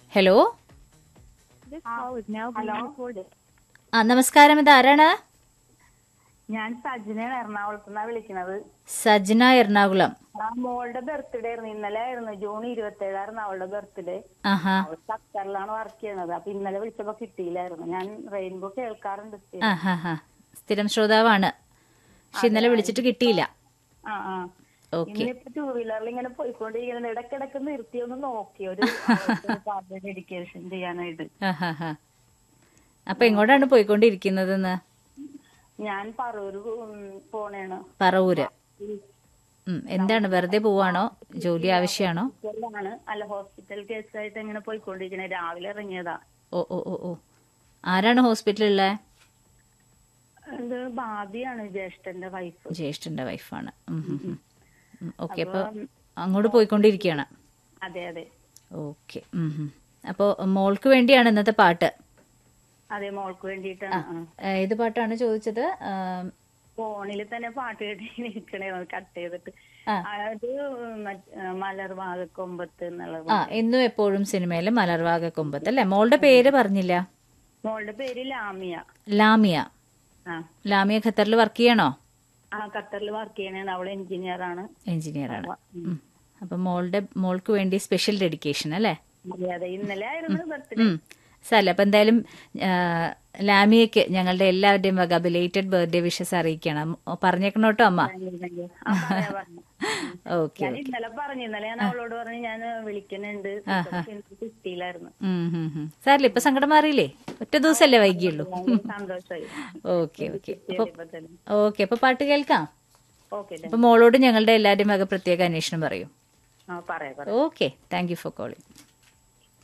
Hello This call is now being recorded. ആ നമസ്കാരം ഇത് ആരാണ് ഞാൻ സജിനയാണ് എറണാകുളത്ത് നിന്നാ വിളിക്കണത് സജ്ന എറണാകുളം ആ മോളുടെ ബർത്ത്ഡേ ആയിരുന്നു ഇന്നലെ ആയിരുന്നു ജൂൺ ഇരുപത്തി ഏഴായിരുന്നു അവളുടെ ബർത്ത്ഡേ ആഹാ അവൾ ഖത്തറിലാണ് വർക്ക് ചെയ്യണത് അപ്പൊ ഇന്നലെ വിളിച്ചപ്പോ കിട്ടിയില്ലായിരുന്നു ഞാൻ റെയിൻബോ കേൾക്കാറുണ്ട് സ്ഥിരം. ആഹാ ഹാ സ്ഥിരം ശ്രോതാവാണ് പക്ഷെ ഇന്നലെ വിളിച്ചിട്ട് കിട്ടിയില്ല ആ ആ ഓക്കെ ഇന്നിപ്പോ ടൂ വീലറിൽ ഇങ്ങനെ പോയിക്കൊണ്ടിരിക്കുന്നത് ഇടക്കിടക്ക് നിർത്തി ഒന്ന് നോക്കി ഒരു ഡെഡിക്കേഷൻ ചെയ്യാനായിട്ട് ആഹാ ഹാ അപ്പൊ എങ്ങോട്ടാണ് പോയിക്കൊണ്ടിരിക്കുന്നതെന്ന് ഞാൻ പറൂര് ഉം, പോണേണ് പറവൂര് ഉം, എന്താണ് വെറുതെ പോവാണോ ജോലി ആവശ്യമാണോ ഹോസ്പിറ്റലിലാണ് അല്ല ഹോസ്പിറ്റൽ കേസായിട്ട് ഇങ്ങനെ പോയിക്കൊണ്ടിരിക്കണേ രാവിലെ ഇറങ്ങിയതാ ഓ ഓ ഓ ഓ ആരാണ് ഹോസ്പിറ്റലിലുള്ളത് ഇത് ബാബിയാണ് ജ്യേഷ്ഠന്റെ വൈഫ് ജ്യേഷ്ഠന്റെ വൈഫാണ് ഓക്കെ അപ്പൊ അങ്ങോട്ട് പോയിക്കൊണ്ടിരിക്കുകയാണ് അതെ അതെ ഓക്കെ അപ്പോ മോൾക്ക് വേണ്ടിയാണ് ഇന്നത്തെ പാട്ട് അതെ മോൾക്ക് വേണ്ടിയിട്ടാണ് ആ. ഏ, ഏത് പാട്ടാണ് ചോദിച്ചത് ആ, ഫോണിൽ തന്നെ പാട്ട് കേട്ട് നിൽക്കണേ കട്ട് ചെയ്തിട്ട് ആ. അത് മറ്റ്- മലർ വാഗക്കൊമ്പത്ത് എന്നുള്ള ആ എന്നും എപ്പോഴും സിനിമയിലെ മലർവാക കൊമ്പത്ത് അല്ലെ മോളുടെ പേര് പറഞ്ഞില്ല മോളുടെ പേര് ലാമിയ ലാമിയ ആ ലാമിയ ഖത്തറിൽ വർക്ക് ചെയ്യണോ ആ ഖത്തറിൽ വർക്ക് ചെയ്യണേണ് അവള് എഞ്ചിനീയർ ആണ് എഞ്ചിനീയർ ആണ് ഉം. അപ്പൊ മോളുടെ മോൾക്ക് വേണ്ടി സ്പെഷ്യൽ ഡെഡിക്കേഷൻ അല്ലേ അതെ അതെ ഇന്നലെ ആയിരുന്നു ബർത്ത്ഡേ ഉം സാരല്ല അപ്പൊ എന്തായാലും ആ, ലാമിയക്ക് ഞങ്ങളുടെ എല്ലാവരുടെയും വക ബിലേറ്റഡ് ബർത്ത്ഡേ വിഷസ് അറിയിക്കണം ഓ, പറഞ്ഞേക്കണം കേട്ടോ അമ്മ ഓക്കെ ഞാൻ ഇന്നലെ പറഞ്ഞു ഇന്നലെ ഞാൻ അവളോട് പറഞ്ഞു ഞാൻ വിളിക്കുന്നുണ്ട് പക്ഷെ എനിക്ക് കിട്ടിയില്ലായിരുന്നു സാരില്ല ഇപ്പൊ സങ്കടം മാറിയില്ലേ ഒറ്റ ദിവസമല്ലേ വൈകിയുള്ളൂ സന്തോഷമായി ഓക്കെ ഓക്കെ അപ്പൊ ഓക്കെ അപ്പൊ പാട്ട് കേൾക്കാം ഓക്കെ അപ്പൊ മോളോട് ഞങ്ങളുടെ എല്ലാവരുടെയും വക പ്രത്യേക അന്വേഷണം പറയൂ ആ പറയാം പറയാം okay thank you for calling